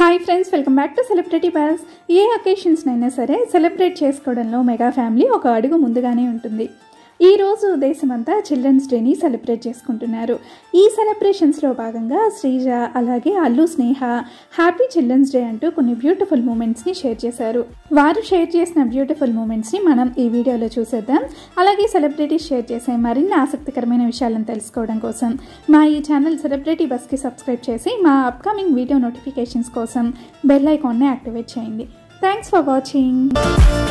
hi friends welcome back to celebrity boss ఏ అకేషన్స్నైనా సరే సెలబ్రేట్ చేసుకోవడంలో మెగా ఫ్యామిలీ ఒక అడుగు ముందుగానే ఉంటుంది ఈ రోజు దేశమంతా చిల్డ్రన్స్ డేని సెలబ్రేట్ చేసుకుంటున్నారు ఈ సెలబ్రేషన్స్లో భాగంగా శ్రీజ అలాగే Allu Sneha happy children's day అంటూ కొన్ని బ్యూటిఫుల్ మూమెంట్స్ని షేర్ చేశారు వారు షేర్ చేసిన బ్యూటిఫుల్ మూమెంట్స్ని మనం ఈ వీడియోలో చూసేద్దాం అలాగే సెలబ్రిటీస్ షేర్ చేసే మరిన్ని ఆసక్తికరమైన విషయాలను తెలుసుకోవడం కోసం మా ఈ ఛానల్ సెలబ్రిటీ బస్కి సబ్స్క్రైబ్ చేసి మా అప్కమింగ్ వీడియో నోటిఫికేషన్స్ కోసం బెల్ ఐకాన్ని యాక్టివేట్ చేయండి థ్యాంక్స్ ఫర్ వాచింగ్